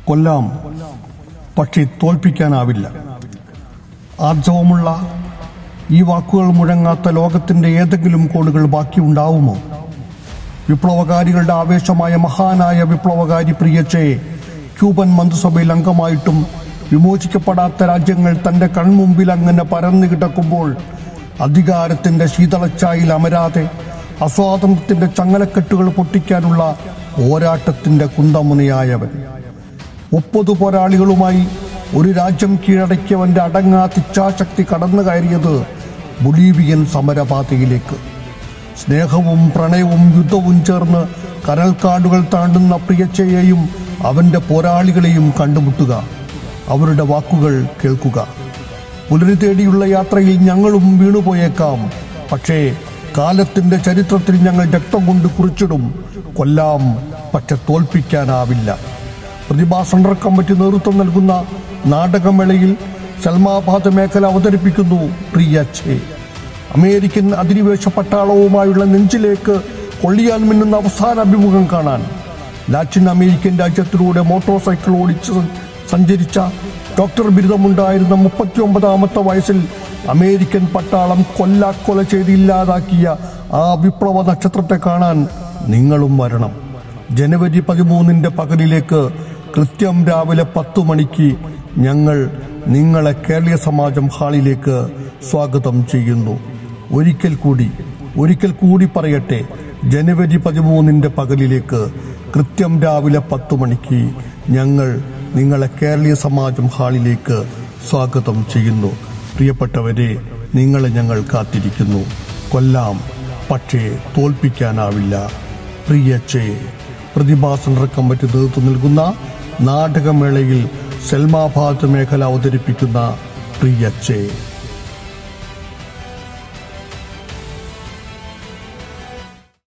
കൊല്ലാം പക്ഷേ തോൽപ്പിക്കാനാവില്ല ആർജവമുള്ള ഈ വാക്കുകൾ മുഴങ്ങാത്ത ലോകത്തിന്റെ ഏതെങ്കിലും കോണുകൾ ബാക്കിയുണ്ടാവുമോ വിപ്ലവകാരികളുടെ ആവേശമായ മഹാനായ വിപ്ലവകാരി പ്രിയച്ചെ ക്യൂബൻ മന്ത്രിസഭയിൽ അംഗമായിട്ടും വിമോചിക്കപ്പെടാത്ത രാജ്യങ്ങൾ തന്റെ കൺമുമ്പിൽ അങ്ങനെ പരന്നു കിടക്കുമ്പോൾ അധികാരത്തിന്റെ ശീതളച്ചായിൽ അമരാതെ അസ്വാതന്ത്ര്യത്തിന്റെ ചങ്ങലക്കെട്ടുകൾ പൊട്ടിക്കാനുള്ള പോരാട്ടത്തിന്റെ കുന്തമുനയായവൻ മുപ്പത് പോരാളികളുമായി ഒരു രാജ്യം കീഴടക്കിയവന്റെ അടങ്ങാത്ത ഇച്ഛാശക്തി കടന്നു കയറിയത് ബൊളീവിയൻ സമരപാതയിലേക്ക് സ്നേഹവും പ്രണയവും യുദ്ധവും ചേർന്ന് കനൽക്കാടുകൾ താണ്ടുന്ന പ്രിയച്ചയെയും അവന്റെ പോരാളികളെയും കണ്ടുമുട്ടുക അവരുടെ വാക്കുകൾ കേൾക്കുക പുലരി തേടിയുള്ള യാത്രയിൽ ഞങ്ങളും വീണുപോയേക്കാം പക്ഷേ കാലത്തിന്റെ ചരിത്രത്തിൽ ഞങ്ങൾ രക്തം കൊണ്ട് കുറിച്ചിടും കൊല്ലാം പക്ഷെ തോൽപ്പിക്കാനാവില്ല പ്രതിഭാ സെൻട്രൽ കമ്മിറ്റി നേതൃത്വം നൽകുന്ന നാടകമേളയിൽ സൽമാബാദ് മേഖല അവതരിപ്പിക്കുന്നു പ്രിയച്ചെ അമേരിക്കൻ അധിനിവേശ പട്ടാളവുമായുള്ള നെഞ്ചിലേക്ക് കൊള്ളിയാൻ മിന്നുന്ന അവസാന അഭിമുഖം കാണാൻ ലാറ്റിൻ അമേരിക്കൻ രാജ്യത്തിലൂടെ മോട്ടോർ സൈക്കിൾ ഓടിച്ച് സഞ്ചരിച്ച ഡോക്ടർ ബിരുദമുണ്ടായിരുന്ന മുപ്പത്തി ഒമ്പതാമത്തെ വയസ്സിൽ അമേരിക്കൻ പട്ടാളം കൊല്ലാക്കൊല ചെയ്ത് ഇല്ലാതാക്കിയ ആ വിപ്ലവ നക്ഷത്രത്തെ കാണാൻ നിങ്ങളും വരണം ജനുവരി പതിമൂന്നിന്റെ പകലിലേക്ക് കൃത്യം രാവിലെ പത്തു മണിക്ക് ഞങ്ങൾ നിങ്ങളെ കേരളീയ സമാജം ഹാളിലേക്ക് സ്വാഗതം ചെയ്യുന്നു ഒരിക്കൽ കൂടി ഒരിക്കൽ കൂടി പറയട്ടെ ജനുവരി പതിമൂന്നിന്റെ പകലിലേക്ക് കൃത്യം രാവിലെ പത്തു മണിക്ക് ഞങ്ങൾ നിങ്ങളെ കേരളീയ സമാജം ഹാളിലേക്ക് സ്വാഗതം ചെയ്യുന്നു പ്രിയപ്പെട്ടവരെ നിങ്ങളെ ഞങ്ങൾ കാത്തിരിക്കുന്നു കൊല്ലാം പക്ഷേ തോൽപ്പിക്കാനാവില്ല പ്രിയച്ചേ പ്രതിഭാസന കമ്മിറ്റി നേതൃത്വം നൽകുന്ന നാടകമേളയിൽ സെൽമാബാദ് മേഖല അവതരിപ്പിക്കുന്ന പ്രിയച്ചേ